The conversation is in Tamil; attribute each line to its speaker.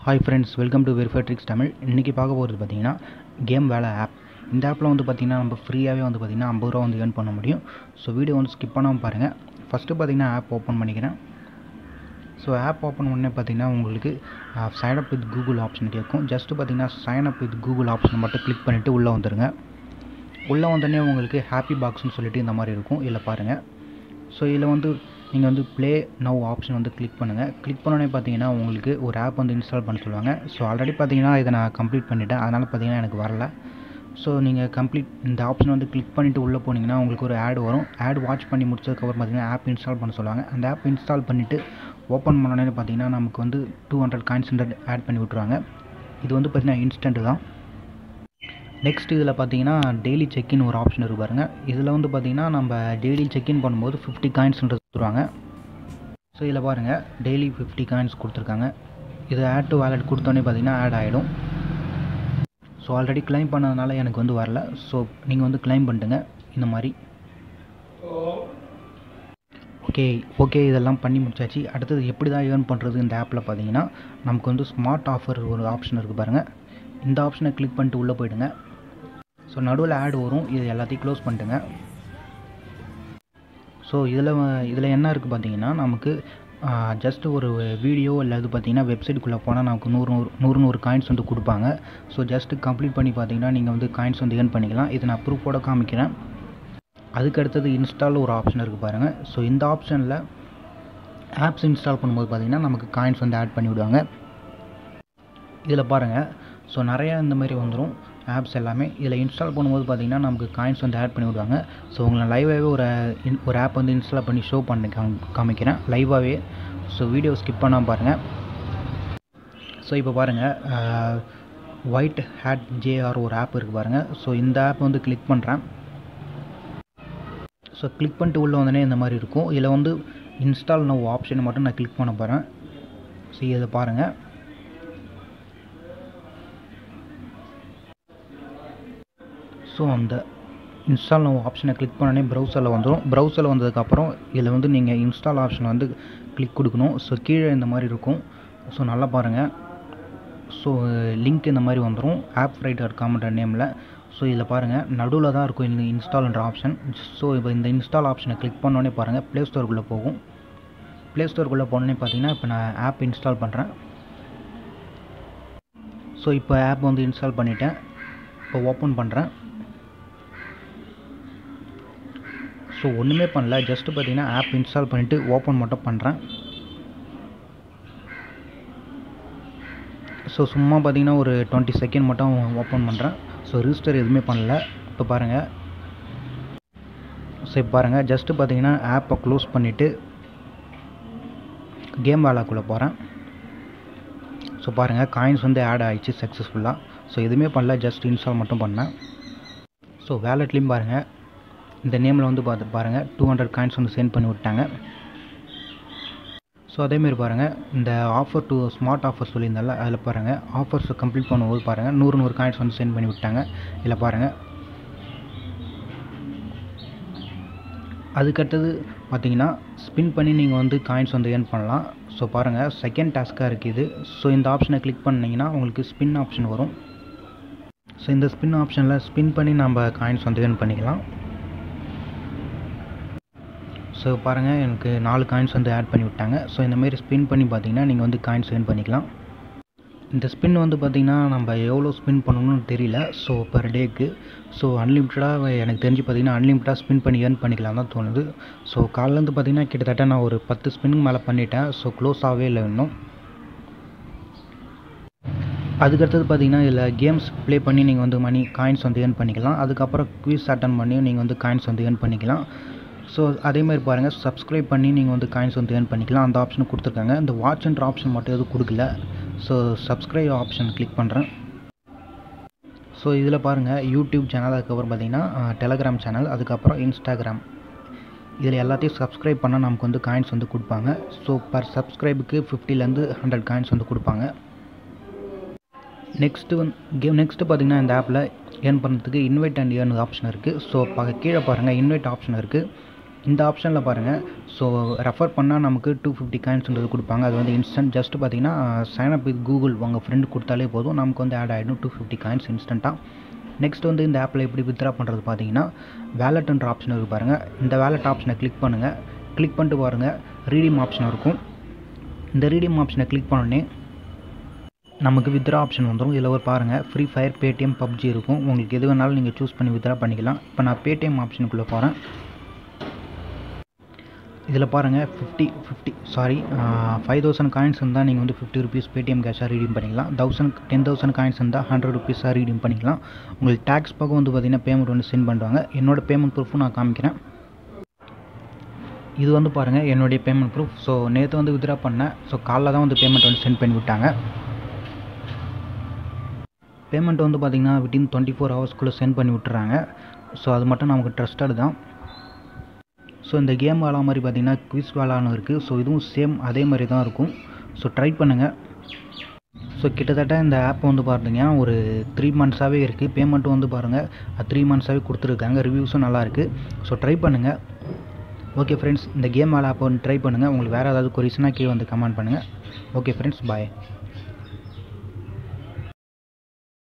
Speaker 1: hi friends welcome to Verify Tricks Tamil இன்றைக்கி பார்க்க போகிறது பார்த்தீங்கன்னா கேம் வேலை ஆப் இந்த ஆப்பில் வந்து பார்த்திங்கன்னா நம்ம ஃப்ரீயாகவே வந்து பார்த்திங்கன்னா ஐம்பது ரூபா வந்து ஏர்ன் பண்ண முடியும் ஸோ வீடியோ வந்து ஸ்கிப் பண்ணாமல் பாருங்கள் ஃபஸ்ட்டு பார்த்திங்கன்னா ஆப் ஓப்பன் பண்ணிக்கிறேன் ஸோ ஆப் ஓப்பன் பண்ணே பார்த்தீங்கன்னா உங்களுக்கு sign up with Google option கேட்கும் ஜஸ்ட்டு பார்த்தீங்கன்னா sign up with Google option மட்டும் கிளிக் பண்ணிவிட்டு உள்ளே வந்துடுங்க உள்ளே வந்தோடனே உங்களுக்கு ஹாப்பி பாக்ஸ்னு சொல்லிட்டு இந்த மாதிரி இருக்கும் இதில் பாருங்கள் ஸோ இதில் வந்து நீங்கள் வந்து ப்ளே நவ் ஆப்ஷன் வந்து கிளிக் பண்ணுங்கள் கிளிக் பண்ணோடனே பார்த்தீங்கன்னா உங்களுக்கு ஒரு ஆப் வந்து இன்ஸ்டால் பண்ண சொல்லுவாங்க ஸோ ஆல்ரெடி பார்த்தீங்கன்னா இதை நான் கம்ப்ளீட் பண்ணிட்டேன் அதனால் பார்த்தீங்கன்னா எனக்கு வரல ஸோ நீங்கள் கம்ப்ளீட் இந்த ஆப்ஷன் வந்து கிளிக் பண்ணிவிட்டு உள்ளே போனீங்கன்னா உங்களுக்கு ஒரு ஆட் வரும் ஆட் வாட்ச் பண்ணி முடிச்சதுக்கப்புறம் பார்த்தீங்கன்னா ஆப் இன்ஸ்டால் பண்ண சொல்லுவாங்க அந்த ஆப் இன்ஸ்டால் பண்ணிவிட்டு ஓப்பன் பண்ணோடனே பார்த்தீங்கன்னா நமக்கு வந்து டூ ஹண்ட்ரட் காயின்ஸ் ஆட் பண்ணி விட்ருவாங்க இது வந்து பார்த்தீங்கன்னா இன்ஸ்டன்ட் தான் நெக்ஸ்ட் இதில் பார்த்தீங்கன்னா டெய்லி செக்இன் ஒரு ஆப்ஷன் இருக்குது பாருங்கள் இதில் வந்து பார்த்தீங்கன்னா நம்ம டெய்லி செக்இன் பண்ணும்போது ஃபிஃப்டி காயின்ஸ்ன்றது கொடுத்துருவாங்க ஸோ இதில் பாருங்கள் டெய்லி ஃபிஃப்டி காயின்ஸ் கொடுத்துருக்காங்க இது ஆட் டு வேலட் கொடுத்தோன்னே பார்த்தீங்கன்னா ஆட் ஆகிடும் ஸோ ஆல்ரெடி கிளைம் பண்ணதுனால எனக்கு வந்து வரல ஸோ நீங்கள் வந்து கிளைம் பண்ணிட்டுங்க இந்த மாதிரி ஓகே ஓகே இதெல்லாம் பண்ணி முடிச்சாச்சு அடுத்தது எப்படி தான் ஏர்ன் பண்ணுறது இந்த ஆப்பில் பார்த்தீங்கன்னா நமக்கு வந்து ஸ்மார்ட் ஆஃபர் ஒரு ஆப்ஷன் இருக்குது பாருங்கள் இந்த ஆப்ஷனை கிளிக் பண்ணிட்டு உள்ளே போயிடுங்க ஸோ நடுவில் ஆட் வரும் இது எல்லாத்தையும் க்ளோஸ் பண்ணிட்டுங்க ஸோ இதில் இதில் என்ன இருக்குது பார்த்தீங்கன்னா நமக்கு ஜஸ்ட் ஒரு வீடியோ இல்லை இது பார்த்தீங்கன்னா வெப்சைட்டுக்குள்ளே போனால் நமக்கு நூறு நூறு நூறு நூறு காயின்ஸ் வந்து கொடுப்பாங்க ஸோ ஜஸ்ட்டு கம்ப்ளீட் பண்ணி பார்த்தீங்கன்னா நீங்கள் வந்து காயின்ஸ் வந்து ஏர்ன் பண்ணிக்கலாம் இதை நான் ப்ரூஃபோட காமிக்கிறேன் அதுக்கு அடுத்தது இன்ஸ்டால் ஒரு ஆப்ஷன் இருக்குது பாருங்கள் ஸோ இந்த ஆப்ஷனில் ஆப்ஸ் இன்ஸ்டால் பண்ணும்போது பார்த்தீங்கன்னா நமக்கு காயின்ஸ் வந்து ஆட் பண்ணி விடுவாங்க இதில் பாருங்கள் ஸோ நிறையா இந்த மாதிரி வந்துடும் ஆப்ஸ் எல்லாமே இதில் இன்ஸ்டால் பண்ணும்போது பார்த்தீங்கன்னா நமக்கு காயின்ஸ் வந்து ஆட் பண்ணி விடுவாங்க ஸோ உங்களை லைவாகவே ஒரு ஒரு ஆப் வந்து இன்ஸ்டால் பண்ணி ஷோ பண்ணி காம் காமிக்கிறேன் லைவாகவே ஸோ வீடியோ ஸ்கிப் பண்ணாமல் பாருங்கள் ஸோ இப்போ பாருங்கள் ஒயிட் ஹேட் ஜேஆர் ஒரு ஆப் இருக்குது பாருங்கள் ஸோ இந்த ஆப் வந்து கிளிக் பண்ணுறேன் ஸோ கிளிக் பண்ணிட்டு உள்ளே வந்தோடனே இந்த மாதிரி இருக்கும் இதில் வந்து இன்ஸ்டால் நோ ஆப்ஷனை மட்டும் நான் கிளிக் பண்ண போகிறேன் ஸோ இதை பாருங்கள் ஸோ அந்த இன்ஸ்டால் நோ ஆப்ஷனை கிளிக் பண்ணோடனே ப்ரௌசரில் வந்துடும் ப்ரௌசரில் வந்ததுக்கப்புறம் இதில் வந்து நீங்கள் இன்ஸ்டால் ஆப்ஷன் வந்து கிளிக் கொடுக்கணும் ஸோ கீழே இந்த மாதிரி இருக்கும் ஸோ நல்லா பாருங்கள் ஸோ லிங்க் இந்த மாதிரி வந்துடும் ஆப் ஃப்ரை டாட் காம்ன்ற நேமில் ஸோ இதில் பாருங்கள் நடுவில் தான் இருக்கும் இந்த இன்ஸ்டால்ன்ற ஆப்ஷன் ஸோ இப்போ இந்த இன்ஸ்டால் ஆப்ஷனை கிளிக் பண்ணோடனே பாருங்கள் ப்ளே ஸ்டோருக்குள்ளே போகும் ப்ளே ஸ்டோருக்குள்ளே போனோடனே பார்த்தீங்கன்னா இப்போ நான் ஆப் இன்ஸ்டால் பண்ணுறேன் ஸோ இப்போ ஆப் வந்து இன்ஸ்டால் பண்ணிவிட்டேன் இப்போ ஓப்பன் பண்ணுறேன் ஸோ ஒன்றுமே பண்ணல ஜஸ்ட்டு பார்த்தீங்கன்னா ஆப் இன்ஸ்டால் பண்ணிவிட்டு ஓப்பன் மட்டும் பண்ணுறேன் ஸோ சும்மா பார்த்தீங்கன்னா ஒரு டுவெண்ட்டி செகண்ட் மட்டும் ஓப்பன் பண்ணுறேன் ஸோ ரிஜிஸ்டர் எதுவுமே பண்ணல இப்போ பாருங்கள் ஸோ இப்போ பாருங்கள் ஜஸ்ட்டு பார்த்தீங்கன்னா ஆப்பை க்ளோஸ் பண்ணிவிட்டு கேம் வேலாக்குள்ளே போகிறேன் ஸோ பாருங்கள் காயின்ஸ் வந்து ஆட் ஆகிடுச்சு சக்ஸஸ்ஃபுல்லாக ஸோ எதுவுமே பண்ணல ஜஸ்ட் இன்ஸ்டால் மட்டும் பண்ணேன் ஸோ வேலட்லேயும் பாருங்கள் இந்த நேமில் வந்து பார்த்து பாருங்கள் டூ ஹண்ட்ரட் காயின்ஸ் வந்து சென்ட் பண்ணி விட்டாங்க ஸோ அதேமாரி பாருங்கள் இந்த ஆஃபர் டு ஸ்மார்ட் ஆஃபர் சொல்லியிருந்தால அதில் பாருங்கள் ஆஃபர்ஸ் கம்ப்ளீட் பண்ணும்போது பாருங்கள் நூறு நூறு காயின்ஸ் வந்து சென்ட் பண்ணி விட்டாங்க இதில் பாருங்கள் அதுக்கடுத்தது பார்த்தீங்கன்னா ஸ்பின் பண்ணி நீங்கள் வந்து காயின்ஸ் வந்து ஏர்ன் பண்ணலாம் ஸோ பாருங்கள் செகண்ட் டாஸ்க்காக இருக்குது ஸோ இந்த ஆப்ஷனை கிளிக் பண்ணிங்கன்னா உங்களுக்கு ஸ்பின் ஆப்ஷன் வரும் ஸோ இந்த ஸ்பின் ஆப்ஷனில் ஸ்பின் பண்ணி நம்ம காயின்ஸ் வந்து ஏர்ன் பண்ணிக்கலாம் ஸோ பாருங்கள் எனக்கு நாலு காயின்ஸ் வந்து ஆட் பண்ணி விட்டாங்க ஸோ இந்தமாரி ஸ்பின் பண்ணி பார்த்தீங்கன்னா நீங்கள் வந்து காயின்ஸ் ஏர்ன் பண்ணிக்கலாம் இந்த ஸ்பின் வந்து பார்த்திங்கன்னா நம்ம எவ்வளோ ஸ்பின் பண்ணணும்னு தெரியல ஸோ பர் டேக்கு ஸோ அன்லிமிட்டடாக எனக்கு தெரிஞ்சு பார்த்திங்கன்னா அன்லிமிட்டடாக ஸ்பின் பண்ணி ஏர்ன் பண்ணிக்கலாம் தான் தோணுது ஸோ காலிலேருந்து பார்த்திங்கன்னா கிட்டத்தட்ட நான் ஒரு பத்து ஸ்பின்னுக்கு மேலே பண்ணிட்டேன் ஸோ க்ளோஸ் ஆகவே இல்லை இன்னும் அதுக்கடுத்தது பார்த்தீங்கன்னா இதில் கேம்ஸ் ப்ளே பண்ணி நீங்கள் வந்து மணி காயின்ஸ் வந்து ஏர்ன் பண்ணிக்கலாம் அதுக்கப்புறம் குவிஸ் அட்டன் பண்ணி நீங்கள் வந்து காயின்ஸ் வந்து ஏர்ன் பண்ணிக்கலாம் ஸோ அதேமாதிரி பாருங்கள் சப்ஸ்கிரைப் பண்ணி நீங்கள் வந்து காயின்ஸ் வந்து ஏர்ன் பண்ணிக்கலாம் அந்த ஆப்ஷன் கொடுத்துருக்காங்க இந்த வாட்ச்ன்ற ஆப்ஷன் மட்டும் எதுவும் கொடுக்கல ஸோ சப்ஸ்கிரைப் ஆப்ஷன் கிளிக் பண்ணுறேன் ஸோ இதில் பாருங்கள் யூடியூப் சேனல் அதுக்கப்புறம் பார்த்தீங்கன்னா டெலகிராம் சேனல் அதுக்கப்புறம் இன்ஸ்டாகிராம் இதில் எல்லாத்தையும் சப்ஸ்கிரைப் பண்ணால் நமக்கு வந்து காயின்ஸ் வந்து கொடுப்பாங்க ஸோ பர் சப்ஸ்கிரைபுக்கு ஃபிஃப்டிலேருந்து ஹண்ட்ரட் காயின்ஸ் வந்து கொடுப்பாங்க நெக்ஸ்ட்டு வந்து கேம் நெக்ஸ்ட்டு பார்த்தீங்கன்னா இந்த ஆப்பில் ஏர்ன் பண்ணுறதுக்கு இன்வைட் அண்ட் ஏர்ன் ஆப்ஷன் இருக்குது ஸோ ப கீழே பாருங்கள் இன்வைட் ஆப்ஷன் இருக்குது இந்த ஆப்ஷனில் பாருங்கள் ஸோ ரெஃபர் பண்ணால் நமக்கு டூ ஃபிஃப்டி காயின்ஸ்ன்றது கொடுப்பாங்க அது வந்து இன்ஸ்டன்ட் ஜஸ்ட் பார்த்தீங்கன்னா சைன் அப் வித் கூகுள் உங்கள் ஃப்ரெண்டு கொடுத்தாலே போதும் நமக்கு வந்து ஆட் ஆகிடும் டூ ஃபிஃப்டி காயின்ஸ் இன்ஸ்டண்ட்டாக நெக்ஸ்ட் வந்து இந்த ஆப்பில் எப்படி வித்ரா பண்ணுறது பார்த்தீங்கன்னா வேலட்ன்ற ஆப்ஷன் இருக்குது பாருங்கள் இந்த வேலட் ஆப்ஷனை கிளிக் பண்ணுங்கள் கிளிக் பண்ணிட்டு பாருங்கள் ரீடிம் ஆப்ஷன் இருக்கும் இந்த ரீடிம் ஆப்ஷனை கிளிக் பண்ணோடனே நமக்கு வித்ரா ஆப்ஷன் வந்துடும் இதில் ஒரு பாருங்கள் ஃப்ரீ ஃபயர் பேடிஎம் பப்ஜி இருக்கும் உங்களுக்கு எது வேணாலும் நீங்கள் சூஸ் பண்ணி வித்ரா பண்ணிக்கலாம் இப்போ நான் பேடிஎம் ஆப்ஷனுக்குள்ளே போகிறேன் இதில் பாருங்கள் fifty fifty sorry five thousand coins இருந்தால் நீங்கள் வந்து ஃபிஃப்டி ருபீஸ் பேடிஎம் கேஷாக ரீடீம் பண்ணிக்கலாம் தௌசண்ட் டென் தௌசண்ட் காயின்ஸ் இருந்தால் ஹண்ட்ரட் ருபீஸாக ரீடீம் பண்ணிக்கலாம் உங்களுக்கு டேக்ஸ் பக்கம் வந்து பார்த்திங்கன்னா பேமெண்ட் வந்து சென்ட் பண்ணுவாங்க என்னோடய பேமெண்ட் ப்ரூஃபும் நான் காமிக்கிறேன் இது வந்து பாருங்கள் என்னுடைய பேமெண்ட் ப்ரூஃப் ஸோ நேற்று வந்து வித்ரா பண்ணேன் ஸோ காலைல தான் வந்து பேமெண்ட் வந்து சென்ட் பண்ணி விட்டாங்க பேமெண்ட் வந்து பார்த்திங்கன்னா வித்தின் டுவெண்ட்டி ஃபோர் ஹவர்ஸ்க்குள்ளே சென்ட் பண்ணி விட்டுறாங்க ஸோ அது மட்டும் நமக்கு ட்ரஸ்டட் தான் ஸோ இந்த கேம் வேலை மாதிரி பார்த்திங்கன்னா குவிஸ் வேலான்னு இருக்குது ஸோ இதுவும் சேம் அதே மாதிரி தான் இருக்கும் ஸோ ட்ரை பண்ணுங்கள் ஸோ கிட்டத்தட்ட இந்த ஆப் வந்து பார்த்தீங்கன்னா ஒரு த்ரீ மந்த்ஸாகவே இருக்குது பேமெண்ட்டும் வந்து பாருங்கள் த்ரீ மந்த்ஸாகவே கொடுத்துருக்காங்க ரிவ்யூஸும் நல்லா இருக்குது ஸோ ட்ரை பண்ணுங்கள் ஓகே ஃப்ரெண்ட்ஸ் இந்த கேம் வேலை ஆப் வந்து ட்ரை பண்ணுங்கள் உங்களுக்கு வேறு ஏதாவது கொரிஸ்னால் கீழே வந்து கமெண்ட் பண்ணுங்கள் ஓகே ஃப்ரெண்ட்ஸ் பாய்